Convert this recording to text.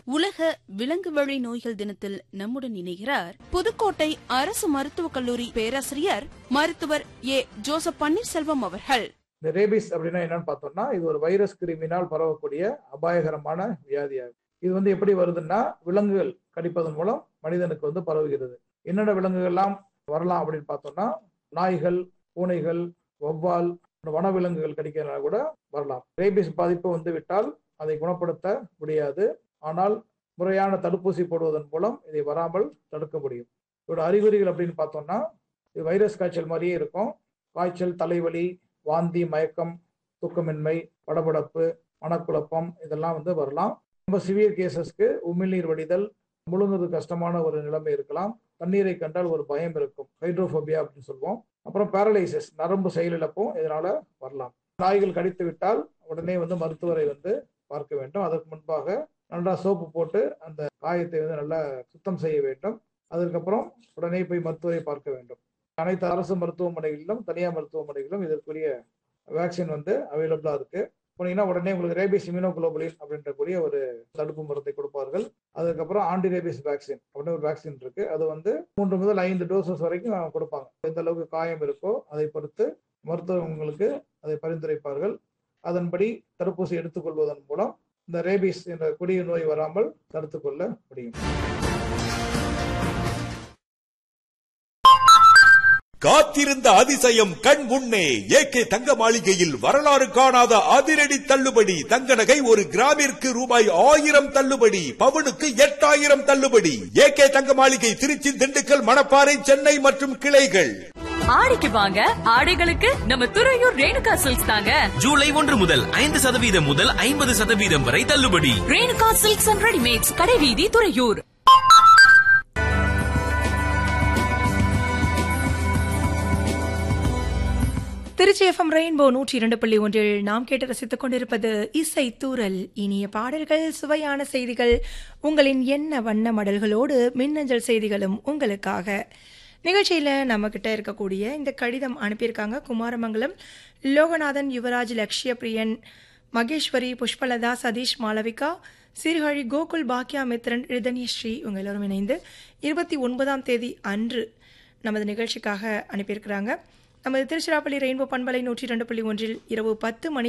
உலக விலங்கு வழி நோய்கள் தினத்தில் நம்முடன் இணைகிறார் புதுக்கோட்டை அரசு மருத்துவக் கல்லூரி பேராசிரியர் மருத்துவர் ஏ ஜோசப் பன்னீர்செல்வம் அவர்கள் இந்த ரேபிஸ் அப்படின்னா என்னன்னு பார்த்தோம்னா இது ஒரு வைரஸ் கிருமினால் பரவக்கூடிய அபாயகரமான வியாதியாகும் இது வந்து எப்படி வருதுன்னா விலங்குகள் கடிப்பதன் மூலம் மனிதனுக்கு வந்து பரவுகிறது என்னென்ன விலங்குகள்லாம் வரலாம் அப்படின்னு பார்த்தோம்னா நாய்கள் பூனைகள் வௌவால் வனவிலங்குகள் கடிக்கிறதுனால கூட வரலாம் ரேபிஸ் பாதிப்பு வந்து விட்டால் அதை குணப்படுத்த முடியாது ஆனால் முறையான தடுப்பூசி போடுவதன் மூலம் இதை வராமல் தடுக்க முடியும் இதோட அறிகுறிகள் அப்படின்னு பார்த்தோம்னா இது வைரஸ் காய்ச்சல் மாதிரியே இருக்கும் காய்ச்சல் தலைவலி வாந்தி மயக்கம் தூக்கமின்மை படபடப்பு மனக்குழப்பம் இதெல்லாம் வந்து வரலாம் ரொம்ப சிவியர் கேசஸ்க்கு உமிழ்நீர் வடிதல் முழுங்குறது கஷ்டமான ஒரு நிலைமை இருக்கலாம் தண்ணீரை கண்டால் ஒரு பயம் இருக்கும் ஹைட்ரோபோபியா அப்படின்னு சொல்லுவோம் அப்புறம் பேரலைசிஸ் நரம்பு செயலிழப்பும் இதனால வரலாம் நாய்கள் கடித்து விட்டால் உடனே வந்து மருத்துவரை வந்து பார்க்க வேண்டும் அதற்கு முன்பாக நல்லா சோப்பு போட்டு அந்த காயத்தை வந்து நல்லா சுத்தம் செய்ய வேண்டும் அதற்கப்புறம் உடனே போய் மருத்துவரை பார்க்க வேண்டும் அனைத்து அரசு மருத்துவமனைகளிலும் தனியார் மருத்துவமனைகளிலும் இதற்குரிய வேக்சின் வந்து அவைலபிளா இருக்கு போனீங்கன்னா உடனே உங்களுக்கு ரேபிஸ் இம்யூனோகுளோபுலின் அப்படின்ற கூடிய ஒரு தடுப்பு மருந்தை கொடுப்பார்கள் அதுக்கப்புறம் ஆன்டி ரேபிஸ் வேக்சின் அப்படின்னு ஒரு வேக்சின் இருக்கு அது வந்து மூன்று முதல் ஐந்து டோசஸ் வரைக்கும் கொடுப்பாங்க எந்த அளவுக்கு காயம் இருக்கோ அதை பொறுத்து மருத்துவர் உங்களுக்கு அதை பரிந்துரைப்பார்கள் அதன்படி தடுப்பூசி எடுத்துக்கொள்வதன் மூலம் இந்த ரேபிஸ் என்ற கொடிய நோய் வராமல் தடுத்துக் கொள்ள முடியும் காத்திருந்த அதிசயம் கண் முன்னே ஏகே தங்க மாளிகையில் வரலாறு காணாத அதிரடி தள்ளுபடி தங்க நகை ஒரு கிராமிற்கு ரூபாய் ஆயிரம் தள்ளுபடி பவுனுக்கு எட்டாயிரம் தள்ளுபடி ஏகே தங்க மாளிகை திருச்சி திண்டுக்கல் மணப்பாறை சென்னை மற்றும் கிளைகள் ஆடிக்கு வாங்க ஆடைகளுக்கு நம்ம துறையூர் ரேணுகா சில்க்ஸ் தாங்க ஜூலை ஒன்று முதல் ஐந்து சதவீதம் முதல் ஐம்பது சதவீதம் வரை தள்ளுபடி ரேணுகா சில்க்ஸ் அண்ட் ரெடிமேட்ஸ் கடைவீதி துறையூர் திருச்சி எஃப்எம் ரெயின்போ நூற்றி இரண்டு புள்ளி ஒன்றில் நாம் கேட்டு ரசித்துக் கொண்டிருப்பது இசை தூரல் இனிய பாடல்கள் சுவையான செய்திகள் உங்களின் எண்ண வண்ண மடல்களோடு மின்னஞ்சல் செய்திகளும் உங்களுக்காக நிகழ்ச்சியில் நம்ம கிட்ட இருக்கக்கூடிய இந்த கடிதம் அனுப்பியிருக்காங்க குமாரமங்கலம் லோகநாதன் யுவராஜ் லக்ஷ்ய பிரியன் மகேஸ்வரி புஷ்பலதா சதீஷ் மாளவிகா சீர்காழி கோகுல் பாக்யா மித்ரன் ரிதன்யஸ்ரீ இவங்க எல்லோரும் இணைந்து இருபத்தி ஒன்பதாம் தேதி அன்று நமது நிகழ்ச்சிக்காக அனுப்பியிருக்கிறாங்க நமது திருச்சிராப்பள்ளி ரெயின்போ பண்பலை நூற்றி இரண்டு புள்ளி ஒன்றில் இரவு பத்து மணி